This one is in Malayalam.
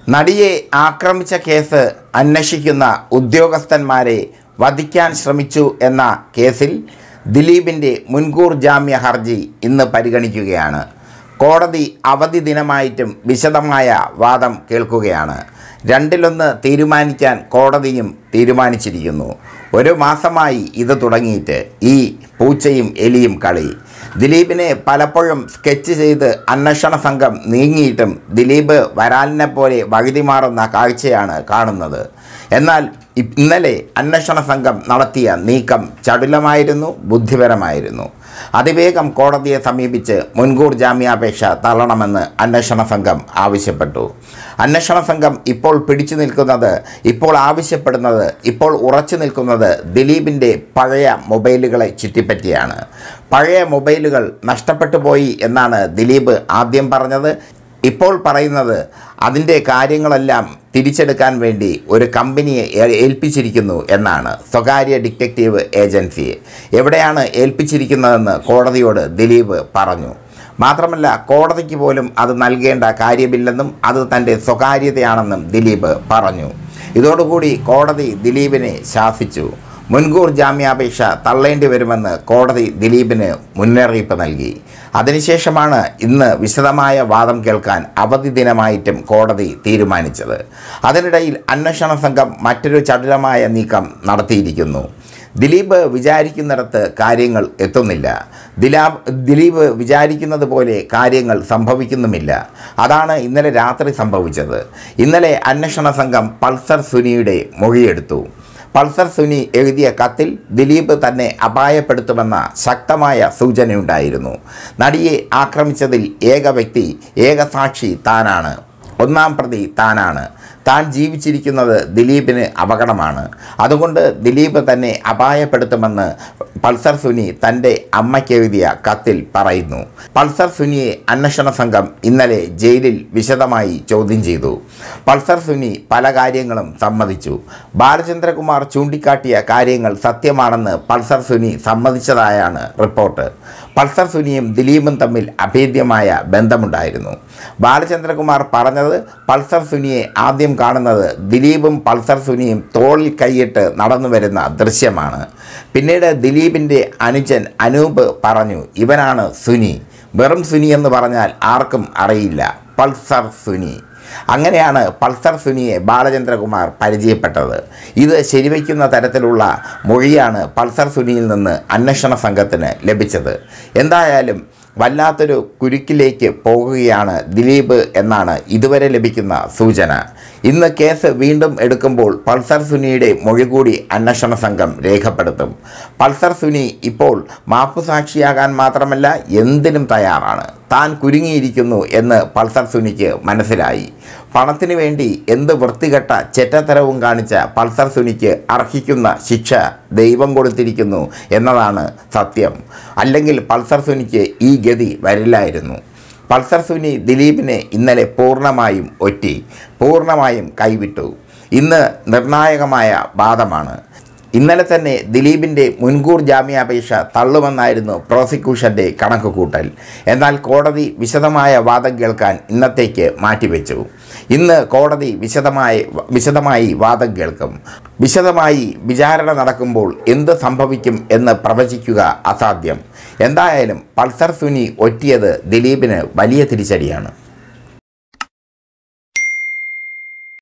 നടിയെ ആക്രമിച്ച കേസ് അന്വേഷിക്കുന്ന ഉദ്യോഗസ്ഥന്മാരെ വധിക്കാൻ ശ്രമിച്ചു എന്ന കേസിൽ ദിലീപിൻ്റെ മുൻകൂർ ജാമ്യ ഹർജി ഇന്ന് പരിഗണിക്കുകയാണ് കോടതി അവധി ദിനമായിട്ടും വിശദമായ വാദം കേൾക്കുകയാണ് രണ്ടിലൊന്ന് തീരുമാനിക്കാൻ കോടതിയും തീരുമാനിച്ചിരിക്കുന്നു ഒരു മാസമായി ഇത് തുടങ്ങിയിട്ട് ഈ പൂച്ചയും എലിയും കളി ദിലീപിനെ പലപ്പോഴും സ്കെച്ച് ചെയ്ത് അന്വേഷണ സംഘം നീങ്ങിയിട്ടും ദിലീപ് വരാലിനെ പോലെ വഴുതിമാറുന്ന കാഴ്ചയാണ് കാണുന്നത് എന്നാൽ ഇന്നലെ അന്വേഷണ സംഘം നടത്തിയ നീക്കം ചടുലമായിരുന്നു ബുദ്ധിപരമായിരുന്നു അതിവേഗം കോടതിയെ സമീപിച്ച് മുൻകൂർ ജാമ്യാപേക്ഷ തള്ളണമെന്ന് അന്വേഷണ സംഘം ആവശ്യപ്പെട്ടു അന്വേഷണ സംഘം ഇപ്പോൾ പിടിച്ചു നിൽക്കുന്നത് ഇപ്പോൾ ആവശ്യപ്പെടുന്നത് ഇപ്പോൾ ഉറച്ചു നിൽക്കുന്നത് ദിലീപിൻ്റെ പഴയ മൊബൈലുകളെ ചുറ്റിപ്പറ്റിയാണ് പഴയ മൊബൈലുകൾ നഷ്ടപ്പെട്ടു പോയി എന്നാണ് ദിലീപ് ആദ്യം പറഞ്ഞത് ഇപ്പോൾ പറയുന്നത് അതിൻ്റെ കാര്യങ്ങളെല്ലാം തിരിച്ചെടുക്കാൻ വേണ്ടി ഒരു കമ്പനിയെ ഏ- ഏൽപ്പിച്ചിരിക്കുന്നു എന്നാണ് സ്വകാര്യ ഡിറ്റക്റ്റീവ് ഏജൻസിയെ എവിടെയാണ് ഏൽപ്പിച്ചിരിക്കുന്നതെന്ന് കോടതിയോട് ദിലീപ് പറഞ്ഞു മാത്രമല്ല കോടതിക്ക് പോലും അത് നൽകേണ്ട കാര്യമില്ലെന്നും അത് തൻ്റെ സ്വകാര്യതയാണെന്നും ദിലീപ് പറഞ്ഞു ഇതോടുകൂടി കോടതി ദിലീപിനെ ശാസിച്ചു മുൻകൂർ ജാമ്യാപേക്ഷ തള്ളേണ്ടി വരുമെന്ന് കോടതി ദിലീപിന് മുന്നറിയിപ്പ് നൽകി അതിനുശേഷമാണ് ഇന്ന് വിശദമായ വാദം കേൾക്കാൻ അവധി ദിനമായിട്ടും കോടതി തീരുമാനിച്ചത് അതിനിടയിൽ അന്വേഷണ സംഘം മറ്റൊരു ചടുലമായ നീക്കം നടത്തിയിരിക്കുന്നു ദിലീപ് വിചാരിക്കുന്നിടത്ത് കാര്യങ്ങൾ എത്തുന്നില്ല ദിലാബ് ദിലീപ് വിചാരിക്കുന്നത് പോലെ കാര്യങ്ങൾ സംഭവിക്കുന്നുമില്ല അതാണ് ഇന്നലെ രാത്രി സംഭവിച്ചത് ഇന്നലെ അന്വേഷണ സംഘം പൾസർ സുനിയുടെ മൊഴിയെടുത്തു പൾസർ സുനി എഴുതിയ കത്തിൽ ദിലീപ് തന്നെ അപായപ്പെടുത്തുമെന്ന ശക്തമായ സൂചനയുണ്ടായിരുന്നു നടിയെ ആക്രമിച്ചതിൽ ഏക വ്യക്തി ഏക സാക്ഷി താനാണ് ഒന്നാം പ്രതി താനാണ് താൻ ജീവിച്ചിരിക്കുന്നത് ദിലീപിന് അപകടമാണ് അതുകൊണ്ട് ദിലീപ് തന്നെ അപായപ്പെടുത്തുമെന്ന് പൾസർ സുനി തൻ്റെ അമ്മയ്ക്ക് എഴുതിയ കത്തിൽ പറയുന്നു പൾസർ സുനിയെ അന്വേഷണ സംഘം ഇന്നലെ ജയിലിൽ വിശദമായി ചോദ്യം ചെയ്തു പൾസർ സുനി പല കാര്യങ്ങളും സമ്മതിച്ചു ബാലചന്ദ്രകുമാർ ചൂണ്ടിക്കാട്ടിയ കാര്യങ്ങൾ സത്യമാണെന്ന് പൾസർ സുനി സമ്മതിച്ചതായാണ് റിപ്പോർട്ട് പൾസർ സുനിയും ദിലീപും തമ്മിൽ അഭേദ്യമായ ബന്ധമുണ്ടായിരുന്നു ബാലചന്ദ്രകുമാർ പറഞ്ഞത് പൾസർ സുനിയെ ആദ്യം കാണുന്നത് ദിലീപും പൾസർ സുനിയും തോളിൽ കൈയിട്ട് നടന്നു വരുന്ന ദൃശ്യമാണ് പിന്നീട് ദിലീപിൻ്റെ അനുജൻ അനൂപ് പറഞ്ഞു ഇവനാണ് സുനി വെറും സുനി എന്ന് പറഞ്ഞാൽ ആർക്കും അറിയില്ല പൾസർ സുനി അങ്ങനെയാണ് പൾസർ സുനിയെ ബാലചന്ദ്രകുമാർ പരിചയപ്പെട്ടത് ഇത് ശരിവയ്ക്കുന്ന തരത്തിലുള്ള മൊഴിയാണ് പൾസർ സുനിയിൽ നിന്ന് അന്വേഷണ സംഘത്തിന് ലഭിച്ചത് എന്തായാലും വല്ലാത്തൊരു കുരുക്കിലേക്ക് പോകുകയാണ് ദിലീപ് എന്നാണ് ഇതുവരെ ലഭിക്കുന്ന സൂചന ഇന്ന് കേസ് വീണ്ടും എടുക്കുമ്പോൾ പൾസർ സുനിയുടെ മൊഴി കൂടി അന്വേഷണ സംഘം രേഖപ്പെടുത്തും പൾസർ സുനി ഇപ്പോൾ മാപ്പുസാക്ഷിയാകാൻ മാത്രമല്ല എന്തിനും തയ്യാറാണ് താൻ കുരുങ്ങിയിരിക്കുന്നു എന്ന് പൾസർ സുനിക്ക് മനസ്സിലായി പണത്തിനു വേണ്ടി എന്ത് വൃത്തികെട്ട ചെറ്റത്തരവും കാണിച്ച പൾസർ സുനിക്ക് അർഹിക്കുന്ന ശിക്ഷ ദൈവം കൊടുത്തിരിക്കുന്നു എന്നതാണ് സത്യം അല്ലെങ്കിൽ പൾസർ സുനിക്ക് ഈ ഗതി വരില്ലായിരുന്നു പൾസർ സുനി ദിലീപിനെ ഇന്നലെ പൂർണ്ണമായും ഒറ്റി പൂർണ്ണമായും കൈവിട്ടു ഇന്ന് നിർണായകമായ വാദമാണ് ഇന്നലെ തന്നെ ദിലീപിൻ്റെ മുൻകൂർ ജാമ്യാപേക്ഷ തള്ളുമെന്നായിരുന്നു പ്രോസിക്യൂഷൻ്റെ കണക്കുകൂട്ടൽ എന്നാൽ കോടതി വിശദമായ വാദം കേൾക്കാൻ ഇന്നത്തേക്ക് മാറ്റിവെച്ചു ഇന്ന് കോടതി വിശദമായി വിശദമായി വാദം കേൾക്കും വിശദമായി വിചാരണ നടക്കുമ്പോൾ എന്ത് സംഭവിക്കും എന്ന് പ്രവചിക്കുക അസാധ്യം എന്തായാലും പൾസർ സുനി ഒറ്റിയത് ദിലീപിന് വലിയ തിരിച്ചടിയാണ്